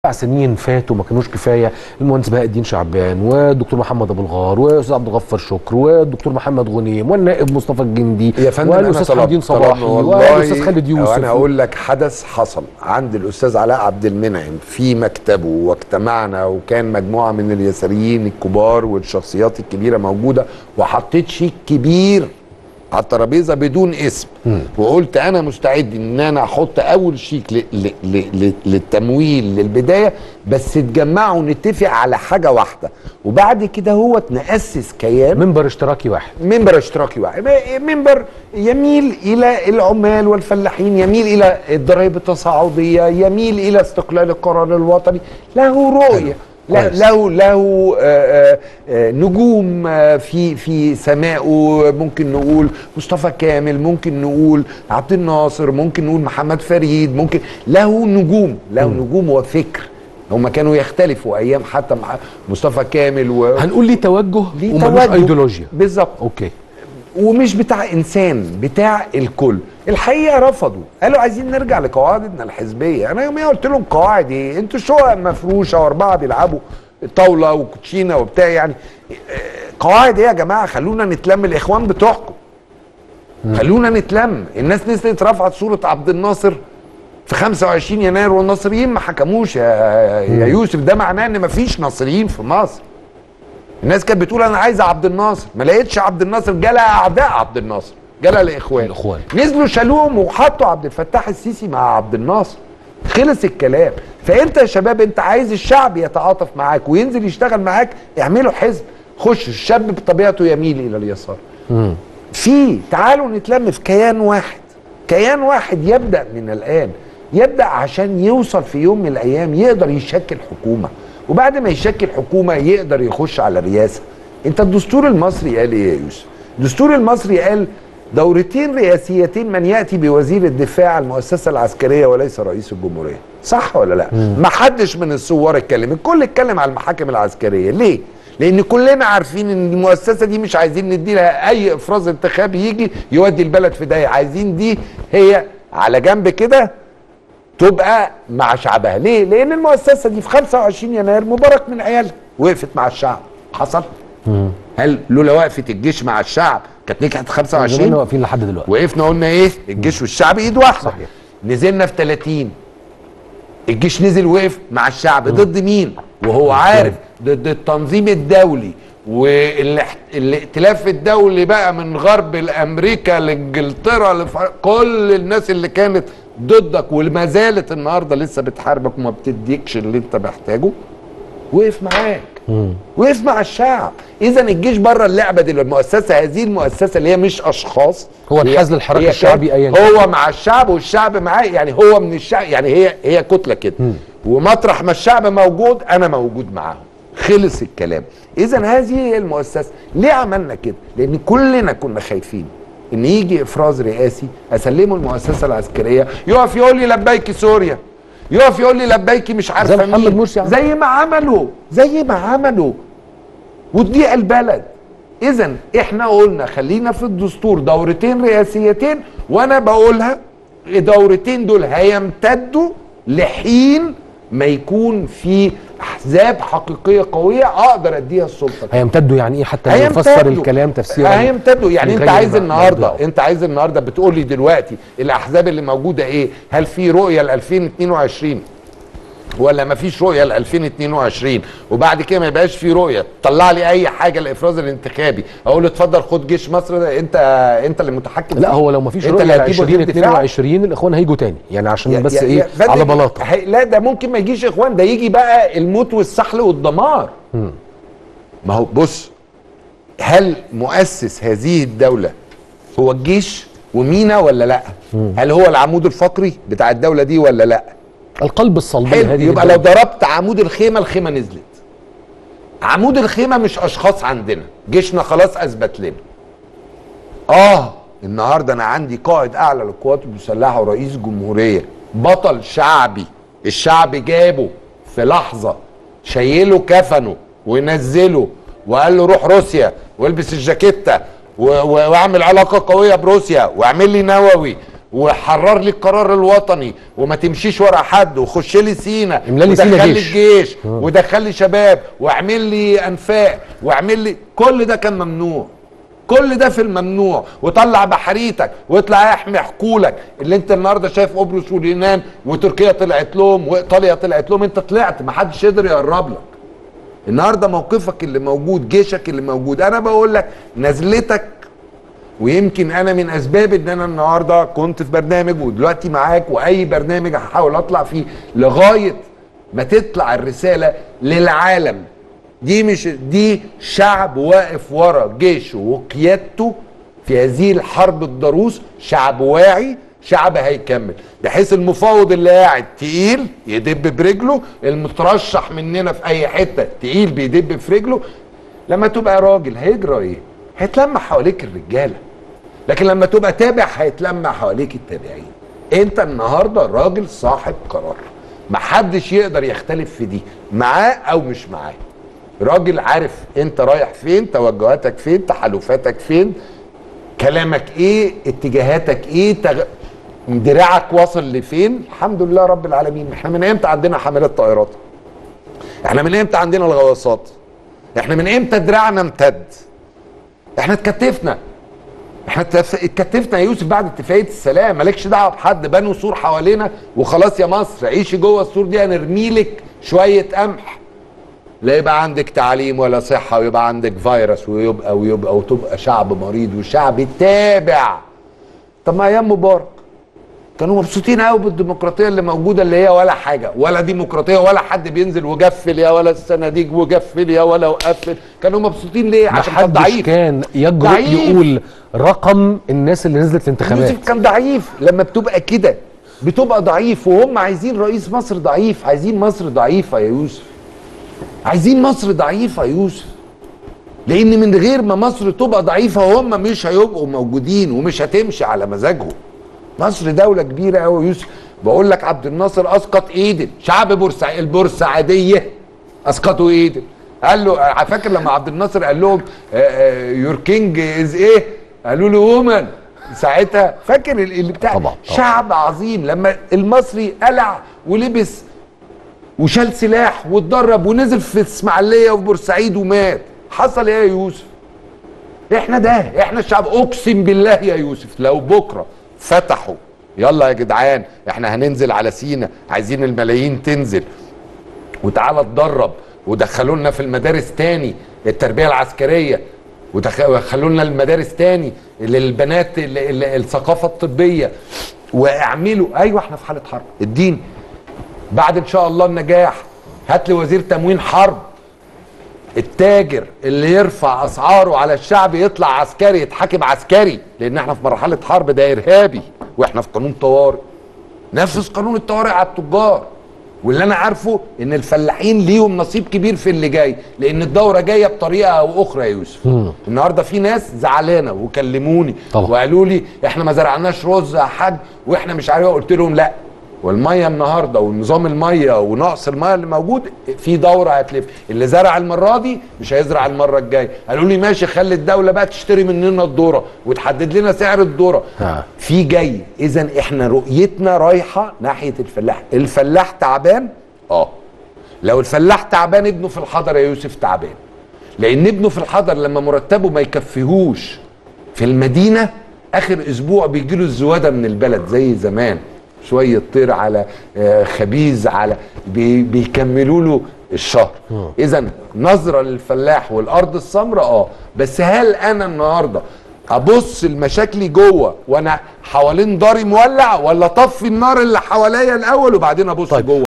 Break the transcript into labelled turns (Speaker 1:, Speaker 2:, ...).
Speaker 1: سبع سنين فاتوا ما كانوش كفايه المهندس بهاء الدين شعبان والدكتور محمد ابو الغار والاستاذ عبد الغفار شكر والدكتور محمد غنيم والنائب مصطفى الجندي
Speaker 2: يا فندم
Speaker 1: والاستاذ
Speaker 2: طلب-
Speaker 1: حمدين
Speaker 2: طلبنا
Speaker 1: صباحي
Speaker 2: والله
Speaker 1: والاستاذ خالد يوسف
Speaker 2: انا هقول لك حدث حصل عند الاستاذ علاء عبد المنعم في مكتبه واجتمعنا وكان مجموعه من اليساريين الكبار والشخصيات الكبيره موجوده وحطيت شيك كبير على الترابيزه بدون اسم وقلت انا مستعد ان انا احط اول شيك ل ل ل ل للتمويل للبدايه بس تجمعوا نتفق على حاجه واحده وبعد كده هو ناسس كيان
Speaker 1: منبر اشتراكي واحد
Speaker 2: منبر اشتراكي واحد منبر يميل الى العمال والفلاحين يميل الى الضرائب التصاعديه يميل الى استقلال القرار الوطني له رؤيه لا-
Speaker 1: كويس.
Speaker 2: له له آه، آه، نجوم آه، في في سمائه ممكن نقول مصطفى كامل ممكن نقول عبد الناصر ممكن نقول محمد فريد ممكن له نجوم له نجوم وفكر هم كانوا يختلفوا ايام حتى مع مصطفى كامل و
Speaker 1: هنقول ليه توجه
Speaker 2: ليه
Speaker 1: وملوش
Speaker 2: توجه.
Speaker 1: ايديولوجيا
Speaker 2: بالظبط
Speaker 1: اوكي
Speaker 2: ومش بتاع انسان بتاع الكل الحقيقه رفضوا قالوا عايزين نرجع لقواعدنا الحزبيه انا يوميا قلت لهم قواعد ايه انتوا شقق مفروشه واربعه بيلعبوا طاوله وكوتشينه وبتاع يعني آه، قواعد ايه يا جماعه خلونا نتلم الاخوان بتوعكم خلونا نتلم الناس نزلت رفعت صوره عبد الناصر في 25 يناير والناصريين ما حكموش يا, يا يوسف ده معناه ان مفيش ناصريين في مصر الناس كانت بتقول انا عايزه عبد الناصر ما لقيتش عبد الناصر جالها اعداء عبد الناصر جالها الاخوان
Speaker 1: الإخوان.
Speaker 2: نزلوا شالوهم وحطوا عبد الفتاح السيسي مع عبد الناصر خلص الكلام فانت يا شباب انت عايز الشعب يتعاطف معاك وينزل يشتغل معاك اعملوا حزب خش الشاب بطبيعته يميل الى اليسار في تعالوا نتلم في كيان واحد كيان واحد يبدا من الان يبدا عشان يوصل في يوم من الايام يقدر يشكل حكومه وبعد ما يشكل حكومه يقدر يخش على الرئاسه انت الدستور المصري قال ايه يا يوسف الدستور المصري قال دورتين رئاسيتين من ياتي بوزير الدفاع المؤسسه العسكريه وليس رئيس الجمهوريه صح ولا لا ما حدش من الثوار اتكلم الكل اتكلم على المحاكم العسكريه ليه لان كلنا عارفين ان المؤسسه دي مش عايزين ندي لها اي افراز انتخابي يجي يودي البلد في داهيه عايزين دي هي على جنب كده تبقى مع شعبها ليه لان المؤسسه دي في 25 يناير مبارك من عيالها وقفت مع الشعب حصل هل لولا وقفت الجيش مع الشعب كانت نجحت
Speaker 1: زماننا
Speaker 2: 25
Speaker 1: واقفين لحد دلوقتي
Speaker 2: وقفنا قلنا ايه الجيش والشعب ايد واحده
Speaker 1: صحيح.
Speaker 2: نزلنا في 30 الجيش نزل وقف مع الشعب ضد مين وهو عارف ضد التنظيم الدولي والائتلاف الدولي بقى من غرب الامريكا لانجلترا لف... كل الناس اللي كانت ضدك وما زالت النهارده لسه بتحاربك وما بتديكش اللي انت محتاجه وقف معاك وقف مع الشعب اذا الجيش بره اللعبه دي المؤسسه هذه المؤسسه اللي هي مش اشخاص
Speaker 1: هو
Speaker 2: هي-
Speaker 1: انحاز للحراك
Speaker 2: هي
Speaker 1: الشعبي
Speaker 2: كان-
Speaker 1: أياً كان.
Speaker 2: هو مع الشعب والشعب معاه يعني هو من الشعب يعني هي هي كتله كده ومطرح ما الشعب موجود انا موجود معاهم خلص الكلام اذا هذه هي المؤسسه ليه عملنا كده لان كلنا كنا خايفين ان يجي افراز رئاسي اسلمه المؤسسه العسكريه يقف يقول لي لبيك سوريا يقف يقول لي لبيك مش عارفه
Speaker 1: زي محمد
Speaker 2: مين
Speaker 1: مرسي عمل.
Speaker 2: زي ما عملوا زي ما عملوا وتضيع البلد اذا احنا قلنا خلينا في الدستور دورتين رئاسيتين وانا بقولها الدورتين دول هيمتدوا لحين ما يكون في احزاب حقيقيه قويه اقدر اديها السلطه
Speaker 1: هيمتدوا يعني ايه حتى نفسر الكلام تفسيرا
Speaker 2: هيمتدوا يعني
Speaker 1: من
Speaker 2: انت
Speaker 1: غير
Speaker 2: عايز
Speaker 1: ما-
Speaker 2: النهارده
Speaker 1: مبدأه.
Speaker 2: انت عايز النهارده بتقول لي دلوقتي الاحزاب اللي موجوده ايه هل في رؤيه ل 2022 ولا ما فيش رؤيه ل 2022 وبعد كده ما يبقاش في رؤيه طلع لي اي حاجه لافراز الانتخابي اقول له اتفضل خد جيش مصر ده انت انت اللي متحكم
Speaker 1: لا
Speaker 2: فيه.
Speaker 1: هو لو ما فيش
Speaker 2: انت
Speaker 1: رؤيه
Speaker 2: اللي
Speaker 1: ل
Speaker 2: هتجيب وزير دفاع.
Speaker 1: 2022 الاخوان هيجوا تاني يعني عشان
Speaker 2: يا-
Speaker 1: بس
Speaker 2: يا-
Speaker 1: ايه
Speaker 2: يا فندم،
Speaker 1: على بلاطه
Speaker 2: هي- لا ده ممكن ما يجيش اخوان ده يجي بقى الموت والسحل والدمار ما هو بص هل مؤسس هذه الدولة هو الجيش ومينا ولا لا هل هو العمود الفقري بتاع الدولة دي ولا لا
Speaker 1: القلب الصلبي
Speaker 2: حلو
Speaker 1: هذه
Speaker 2: يبقى لو
Speaker 1: الدولة.
Speaker 2: ضربت عمود الخيمة الخيمة نزلت عمود الخيمة مش اشخاص عندنا جيشنا خلاص اثبت لنا اه النهارده انا عندي قائد اعلى للقوات المسلحه ورئيس جمهوريه بطل شعبي الشعب جابه في لحظه شيله كفنه ونزله وقال له روح روسيا والبس الجاكيته و- و- واعمل علاقه قويه بروسيا واعمل لي نووي وحرر لي القرار الوطني وما تمشيش ورا حد وخش لي سينا
Speaker 1: املا لي سينا
Speaker 2: ودخل لي
Speaker 1: جيش.
Speaker 2: الجيش ودخل لي شباب واعمل لي انفاق واعمل لي كل ده كان ممنوع كل ده في الممنوع وطلع بحريتك واطلع احمي حقولك اللي انت النهارده شايف قبرص واليونان وتركيا طلعت لهم وايطاليا طلعت لهم انت طلعت ما حدش يقدر يقرب لك النهارده موقفك اللي موجود جيشك اللي موجود انا بقول لك نزلتك ويمكن انا من اسباب ان انا النهارده كنت في برنامج ودلوقتي معاك واي برنامج هحاول اطلع فيه لغايه ما تطلع الرساله للعالم دي مش دي شعب واقف ورا جيشه وقيادته في هذه الحرب الضروس شعب واعي شعب هيكمل بحيث المفاوض اللي قاعد تقيل يدب برجله المترشح مننا في اي حته تقيل بيدب في رجله لما تبقى راجل هيجرى ايه هيتلمع حواليك الرجاله لكن لما تبقى تابع هيتلمع حواليك التابعين انت النهارده راجل صاحب قرار محدش يقدر يختلف في دي معاه او مش معاه راجل عارف انت رايح فين توجهاتك فين تحالفاتك فين كلامك ايه اتجاهاتك ايه تغ... دراعك واصل لفين الحمد لله رب العالمين احنا من امتى عندنا حاملات طائرات احنا من امتى عندنا الغواصات احنا من امتى دراعنا امتد احنا اتكتفنا احنا اتف- اتكتفنا يا يوسف بعد اتفاقيه السلام مالكش دعوه بحد بنوا سور حوالينا وخلاص يا مصر عيشي جوه السور دي هنرمي لك شويه قمح لا يبقى عندك تعليم ولا صحه ويبقى عندك فيروس ويبقى ويبقى وتبقى شعب مريض وشعب تابع طب ما ايام مبارك كانوا مبسوطين قوي بالديمقراطيه اللي موجوده اللي هي ولا حاجه ولا ديمقراطيه ولا حد بينزل وجفل يا ولا الصناديق وجفل يا ولا وقفل كانوا مبسوطين ليه عشان كان
Speaker 1: محدش
Speaker 2: ضعيف
Speaker 1: كان يجرؤ
Speaker 2: ضعيف.
Speaker 1: يقول رقم الناس اللي نزلت الانتخابات
Speaker 2: يوسف كان ضعيف لما بتبقى كده بتبقى ضعيف وهم عايزين رئيس مصر ضعيف عايزين مصر ضعيفه يا يوسف عايزين مصر ضعيفه يا يوسف لان من غير ما مصر تبقى ضعيفه هم مش هيبقوا موجودين ومش هتمشي على مزاجهم مصر دوله كبيره قوي يا يوسف بقول لك عبد الناصر اسقط ايدن شعب بورسعيد البورسعيديه اسقطوا ايدن قال له فاكر لما عبد الناصر قال لهم يور كينج از ايه قالوا له وومن ساعتها فاكر ال- اللي بتاع
Speaker 1: طبعا، طبعا.
Speaker 2: شعب عظيم لما المصري قلع ولبس وشال سلاح واتدرب ونزل في اسماعيليه وفي بورسعيد ومات حصل ايه يا يوسف احنا ده احنا الشعب اقسم بالله يا يوسف لو بكره فتحوا يلا يا جدعان احنا هننزل على سينا عايزين الملايين تنزل وتعالى اتدرب ودخلوا لنا في المدارس تاني التربيه العسكريه ودخلوا لنا المدارس تاني للبنات ال- ال- الثقافه الطبيه واعملوا ايوه احنا في حاله حرب الدين بعد ان شاء الله النجاح هات لي وزير تموين حرب التاجر اللي يرفع اسعاره على الشعب يطلع عسكري يتحاكم عسكري لان احنا في مرحله حرب ده ارهابي واحنا في قانون طوارئ نفذ قانون الطوارئ على التجار واللي انا عارفه ان الفلاحين ليهم نصيب كبير في اللي جاي لان الدوره جايه بطريقه او اخرى يا يوسف النهارده في ناس زعلانه وكلموني
Speaker 1: طبعا.
Speaker 2: وقالوا لي احنا ما زرعناش رز يا حاج واحنا مش عارف إيه. قلت لهم لا والميه النهارده ونظام الميه ونقص الميه اللي موجود في دوره هتلف اللي زرع المره دي مش هيزرع المره الجايه قالوا لي ماشي خلي الدوله بقى تشتري مننا الذره وتحدد لنا سعر الذره
Speaker 1: ها.
Speaker 2: في جاي اذا احنا رؤيتنا رايحه ناحيه الفلاح الفلاح تعبان اه لو الفلاح تعبان ابنه في الحضر يا يوسف تعبان لان ابنه في الحضر لما مرتبه ما يكفيهوش في المدينه اخر اسبوع بيجي له الزواده من البلد زي زمان شويه طير على آه، خبيز على بي بيكملوا له الشهر اذا نظره للفلاح والارض السمراء اه بس هل انا النهارده ابص لمشاكلي جوه وانا حوالين داري مولع ولا طفي النار اللي حواليا الاول وبعدين ابص
Speaker 1: طيب.
Speaker 2: جوه